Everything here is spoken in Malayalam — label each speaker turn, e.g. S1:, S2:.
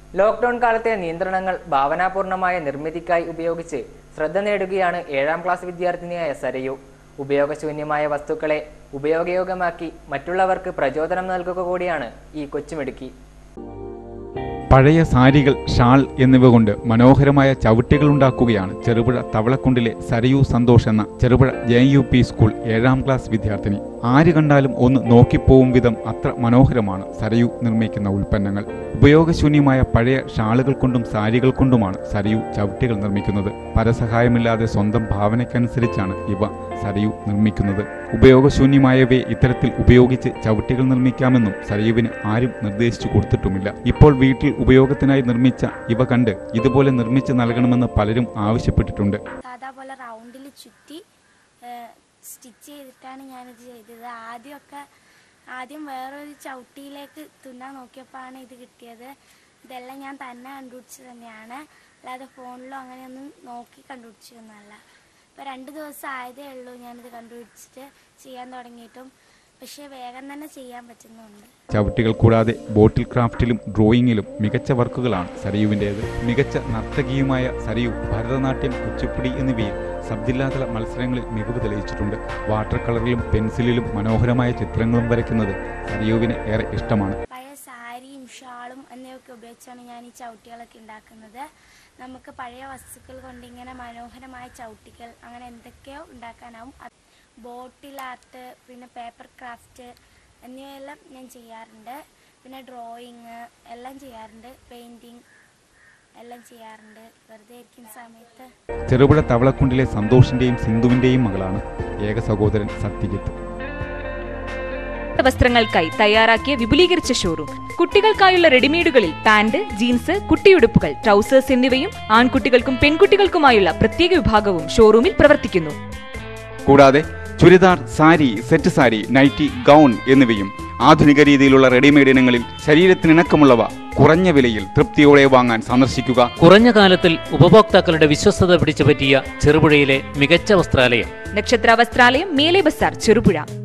S1: ലോക്ക്ഡൌൺ കാലത്തെ നിയന്ത്രണങ്ങൾ ഭാവനാപൂർണമായ നിർമ്മിതിക്കായി ഉപയോഗിച്ച് ശ്രദ്ധ നേടുകയാണ് ഏഴാം ക്ലാസ് വിദ്യാർത്ഥിനിയായ സരയു ഉപയോഗശൂന്യമായ വസ്തുക്കളെ ഉപയോഗയോഗ്യമാക്കി മറ്റുള്ളവർക്ക് പ്രചോദനം നൽകുക കൂടിയാണ് ഈ കൊച്ചുമിടുക്കി
S2: പഴയ സാരികൾ ഷാൾ എന്നിവ കൊണ്ട് മനോഹരമായ ചവിട്ടികൾ ഉണ്ടാക്കുകയാണ് ചെറുപുഴ തവളക്കുണ്ടിലെ സരയു സന്തോഷ് എന്ന Cherupuzha J U P school ഏഴാം ക്ലാസ് വിദ്യാർത്ഥിനി ആര് കണ്ടാലും ഒന്ന് നോക്കിപ്പോവും വിധം അത്ര മനോഹരമാണ് സരയു നിർമ്മിക്കുന്ന ഉൽപ്പന്നങ്ങൾ ഉപയോഗശൂന്യമായ പഴയ ഷാളുകൾ കൊണ്ടും സാരികൾ കൊണ്ടുമാണ് സരയു ചവിട്ടികൾ നിർമ്മിക്കുന്നത് പരസഹായമില്ലാതെ സ്വന്തം ഭാവനയ്ക്കനുസരിച്ചാണ് ഇവ സരയു നിർമ്മിക്കുന്നത് ഉപയോഗശൂന്യമായവയെ ഇത്തരത്തിൽ ഉപയോഗിച്ച് ചവിട്ടികൾ നിർമ്മിക്കാമെന്നും സരയുവിന് ആരും നിർദ്ദേശിച്ചു കൊടുത്തിട്ടുമില്ല ഇപ്പോൾ വീട്ടിൽ ഉപയോഗത്തിനായി നിർമ്മിച്ച ഇവ കണ്ട് ഇതുപോലെ നിർമ്മിച്ച് നൽകണമെന്ന് പലരും ആവശ്യപ്പെട്ടിട്ടുണ്ട്
S3: സാധാ പോലെ റൗണ്ടിൽ ചുറ്റി സ്റ്റിച്ച് ചെയ്തിട്ടാണ് ഞാനിത് ചെയ്തത് ആദ്യമൊക്കെ ആദ്യം വേറൊരു ചവിട്ടിയിലേക്ക് തുന്നാൻ നോക്കിയപ്പോഴാണ് ഇത് കിട്ടിയത് ഇതെല്ലാം ഞാൻ തന്നെ കണ്ടുപിടിച്ചത് തന്നെയാണ് അല്ലാതെ ഫോണിലോ അങ്ങനെയൊന്നും നോക്കി കണ്ടുപിടിച്ചതൊന്നുമല്ല ഇപ്പോൾ രണ്ട് ദിവസം ആയതേ ഉള്ളൂ ഞാനിത് കണ്ടുപിടിച്ചിട്ട് ചെയ്യാൻ തുടങ്ങിയിട്ടും പക്ഷേ വേഗം തന്നെ ചെയ്യാൻ പറ്റുന്നുണ്ട്
S2: ചവിട്ടികൾ കൂടാതെ ബോട്ടിൽ ക്രാഫ്റ്റിലും ഡ്രോയിങ്ങിലും മികച്ച വർക്കുകളാണ് സരയുവിൻ്റേത് മികച്ച നർത്തകിയുമായ സരയു ഭരതനാട്യം കുച്ചിപ്പുടി എന്നിവയിൽ സബ് ജില്ലാതല മത്സരങ്ങളിൽ മികവ് തെളിയിച്ചിട്ടുണ്ട് വാട്ടർ കളറിലും പെൻസിലിലും മനോഹരമായ ചിത്രങ്ങളും വരയ്ക്കുന്നത് സരയുവിന് ഏറെ ഇഷ്ടമാണ്
S3: പഴയ സാരിയും ഷാളും എന്നിവയൊക്കെ ഉപയോഗിച്ചാണ് ഞാൻ ഈ ചവിട്ടികളൊക്കെ ഉണ്ടാക്കുന്നത് നമുക്ക് പഴയ വസ്തുക്കൾ കൊണ്ട് ഇങ്ങനെ മനോഹരമായ ചവിട്ടികൾ അങ്ങനെ എന്തൊക്കെയോ ഉണ്ടാക്കാനാവും ബോട്ടിൽ ആർട്ട് പിന്നെ പേപ്പർ ക്രാഫ്റ്റ് എന്നിവയെല്ലാം ഞാൻ ചെയ്യാറുണ്ട് പിന്നെ ഡ്രോയിങ് എല്ലാം ചെയ്യാറുണ്ട് പെയിൻറ്റിങ് എല്ലാം ചെയ്യാറുണ്ട് വെറുതെ ഇരിക്കുന്ന സമയത്ത്
S2: ചെറുപുഴ തവളക്കുണ്ടിലെ സന്തോഷിന്റെയും സിന്ധുവിന്റെയും മകളാണ് ഏക സഹോദരൻ സത്യജിത്ത്
S4: വസ്ത്രങ്ങൾക്കായി തയ്യാറാക്കിയ വിപുലീകരിച്ച ഷോറൂം കുട്ടികൾക്കായുള്ള റെഡിമെയ്ഡുകളിൽ പാന്റ് ജീൻസ് കുട്ടിയുടുപ്പുകൾ ട്രൗസേഴ്സ് എന്നിവയും ആൺകുട്ടികൾക്കും പെൺകുട്ടികൾക്കുമായുള്ള പ്രത്യേക വിഭാഗവും ഷോറൂമിൽ പ്രവർത്തിക്കുന്നു
S2: കൂടാതെ churidar sari set sari nightie gown എന്നിവയും ആധുനിക രീതിയിലുള്ള റെഡിമെയ്ഡ് ഇനങ്ങളിൽ ശരീരത്തിനിണക്കമുള്ളവ കുറഞ്ഞ വിലയിൽ തൃപ്തിയോടെ വാങ്ങാൻ സന്ദർശിക്കുക
S5: കുറഞ്ഞ കാലത്തിൽ ഉപഭോക്താക്കളുടെ വിശ്വസ്തത പിടിച്ചുപറ്റിയ ചെറുപുഴയിലെ മികച്ച വസ്ത്രാലയം
S4: നക്ഷത്ര വസ്ത്രാലയം മേലെ ബസാർ ചെറുപുഴ